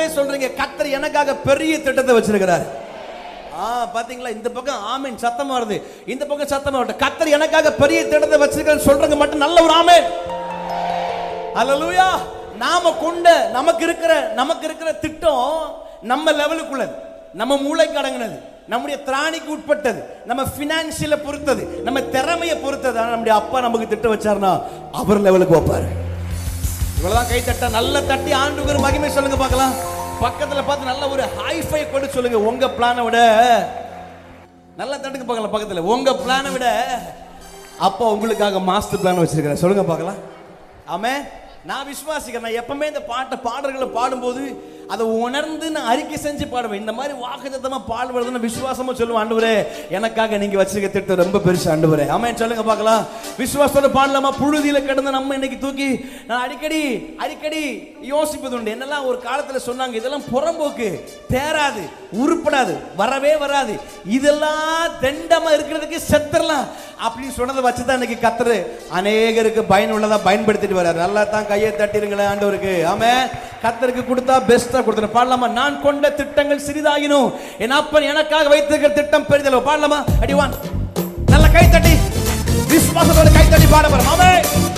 எத்தனை பேர் சொல்றீங்க கத்தர் எனக்காக பெரிய திட்டத்தை வச்சிருக்கிறார் ஆ பாத்தீங்களா இந்த பக்கம் ஆமீன் சத்தமா வருது இந்த பக்கம் சத்தமா வருது கத்தர் எனக்காக பெரிய திட்டத்தை வச்சிருக்கான்னு சொல்றவங்க மட்டும் நல்ல ஒரு ஆமேன் அல்லேலூயா நாம கொண்ட நமக்கு இருக்கிற நமக்கு இருக்கிற திட்டம் நம்ம லெவலுக்குள்ளது நம்ம மூளைக்கு அடங்கினது நம்முடைய திராணிக்கு உட்பட்டது நம்ம பினான்சியலை பொறுத்தது நம்ம திறமையை பொறுத்தது ஆனா நம்முடைய அப்பா நமக்கு திட்டம் வச்சாருன்னா அவர் லெவலுக்கு வைப்பாரு இவ்வளவுதான் கை தட்ட நல்ல தட்டி ஆண்டுக்கு மகிமை சொல்லுங்க பார்க்கலாம் பக்கத்துல பார்த்து நல்ல ஒரு ஹைஃபை கொண்டு சொல்லுங்க உங்க பிளானை விட நல்லா தட்டுக்கு பார்க்கலாம் பக்கத்துல உங்க பிளானை விட அப்பா உங்களுக்காக மாஸ்டர் பிளான் வச்சிருக்கிறேன் சொல்லுங்க பார்க்கலாம் ஆமே நான் விசுவாசிக்கிறேன் நான் எப்பவுமே இந்த பாட்டை பாடல்களை பாடும்போது அதை உணர்ந்து நான் அறிக்கை செஞ்சு பாடுவேன் இந்த மாதிரி வாக்குத்தத்தமா பாடுவதுன்னு விசுவாசமா சொல்லுவேன் ஆண்டவரே எனக்காக நீங்க வச்சிருக்க திட்டம் ரொம்ப பெருசு ஆண்டவரே ஆமென் சொல்லுங்க பார்க்கலாம் விசுவாசத்தோட பாடலாமா புழுதியில கிடந்த நம்ம இன்னைக்கு தூக்கி நான் அடிக்கடி அடிக்கடி யோசிப்பது உண்டு என்னெல்லாம் ஒரு காலத்துல சொன்னாங்க இதெல்லாம் புறம்போக்கு தேராது உருப்படாது வரவே வராது இதெல்லாம் தெண்டமா இருக்கிறதுக்கு செத்துறலாம் அப்படின்னு சொன்னதை வச்சு தான் இன்னைக்கு கத்துரு அநேகருக்கு பயனுள்ளதா பயன்படுத்திட்டு வர்றாரு நல்லா தான் கையை தட்டிருங்களேன் ஆண்டவருக்கு ஆமே கத்தருக்கு கொடுத்தா பெஸ்டா கொடுத்துரு பாடலாமா நான் கொண்ட திட்டங்கள் சிறிதாகினும் என் அப்பன் எனக்காக வைத்திருக்கிற திட்டம் பெரிதளவு பாடலாமா அடி வான் நல்ல கை தட்டி விசுவாசத்தோட கை தட்டி பாட போறோம் ஆமே